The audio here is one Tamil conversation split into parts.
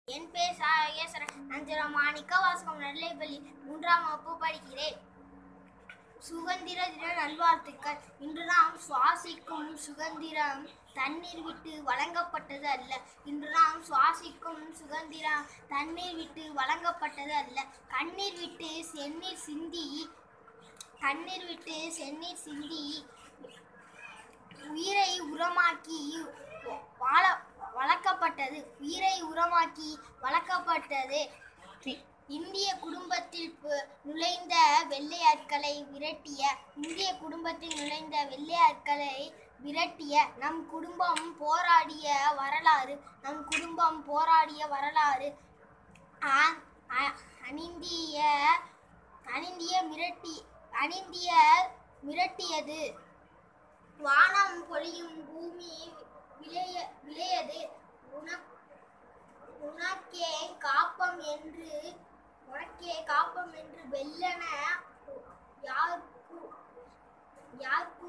என் பேர் சாகேஸ்வரன் அஞ்சரம் மாணிக்க வாசகம் நெல்லைப்பள்ளி மூன்றாம் வகுப்பு படிக்கிறேன் சுதந்திர தின நல்வாழ்த்துக்கள் இன்று நாம் சுவாசிக்கும் சுதந்திரம் தண்ணீர் விட்டு வழங்கப்பட்டது அல்ல இன்று நாம் சுவாசிக்கும் சுதந்திரம் தண்ணீர் விட்டு வழங்கப்பட்டது அல்ல கண்ணீர் விட்டு செந்நீர் சிந்தி கண்ணீர் விட்டு செந்நீர் சிந்தி உயிரை உரமாக்கி வாழ வளர்க்கப்பட்டது உயிரை உரமாக்கி வளர்க்கப்பட்டது இந்திய குடும்பத்தில் பு- நுழைந்த வெள்ளையாட்களை விரட்டிய இந்திய குடும்பத்தில் நுழைந்த வெள்ளையாட்களை விரட்டிய நம் குடும்பம் போராடிய வரலாறு நம் குடும்பம் போராடிய வரலாறு ஆ- அ- அணிந்திய அணிந்திய மிரட்டி அணிந்திய மிரட்டியது வானம் பொழியும் பூமி விளைய விளையது உனக் உனக்கே காப்பம் என்று உனக்கே காப்பம் என்று வெல்லன யாருக்கு யாருக்கு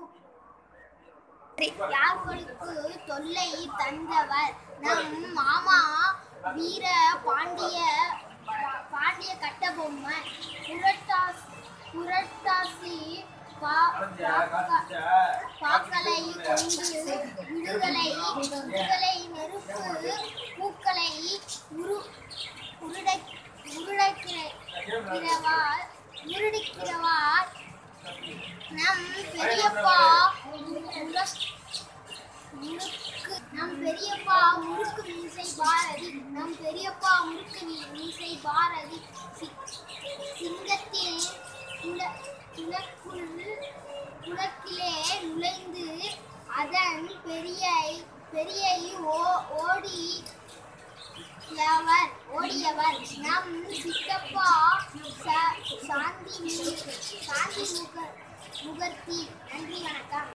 யார்களுக்கு தொல்லை தந்தவர் நம் மாமா வீர பாண்டிய பாண்டிய கட்டபொம்மன் புரட்டாசி புரட்டாசி பா- பா- பாக்களை கொண்டு விடுதலை விடுதலை நெருப்பு பூக்களை உரு உருடை உருடக்கிறவார் உருடிக்கிறவார் நம் பெரியப்பா முரஸ்- முறுக்கு நம் பெரியப்பா முறுக்கு மீசை பாரதி நம் பெரியப்பா முறுக்கு மீ- மீசை பாரதி சி- சிங்கத்தின் குல குலக்குள் குலக்கிலே நுழைந்து அதன் பெரிய பெரிய ஓ- ஓடி யவர் ஓடியவர் நம் சித்தப்பா ச- சாந்தி மு- சாந்தி முக முகர்த்தி நன்றி வணக்கம்